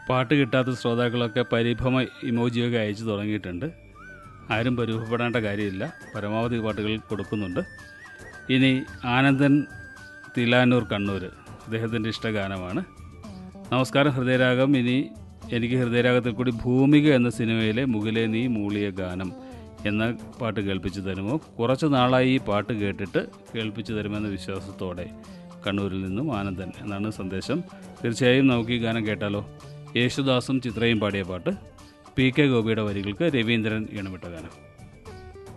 പാട്ട് കിട്ടാത്ത ശ്രോതാക്കളൊക്കെ പരിഭ്രമ ഇമോജിയൊക്കെ അയച്ചു തുടങ്ങിയിട്ടുണ്ട് ആരും പരിഭവപ്പെടേണ്ട കാര്യമില്ല പരമാവധി പാട്ടുകൾ കൊടുക്കുന്നുണ്ട് ഇനി ആനന്ദൻ തിലാനൂർ കണ്ണൂർ അദ്ദേഹത്തിൻ്റെ ഇഷ്ടഗാനമാണ് നമസ്കാരം ഹൃദയരാഗം ഇനി എനിക്ക് ഹൃദയരാഗത്തിൽ കൂടി ഭൂമിക എന്ന സിനിമയിലെ മുകിലെ നീ മൂളിയ ഗാനം എന്ന പാട്ട് കേൾപ്പിച്ചു തരുമോ കുറച്ച് നാളായി ഈ പാട്ട് കേട്ടിട്ട് കേൾപ്പിച്ചു തരുമെന്ന വിശ്വാസത്തോടെ കണ്ണൂരിൽ നിന്നും ആനന്ദൻ എന്നാണ് സന്ദേശം തീർച്ചയായും നമുക്ക് ഈ ഗാനം കേട്ടാലോ യേശുദാസും ചിത്രയും പാടിയ പാട്ട് പി കെ ഗോപിയുടെ വരികൾക്ക് രവീന്ദ്രൻ ഈണമിട്ട ഗാനം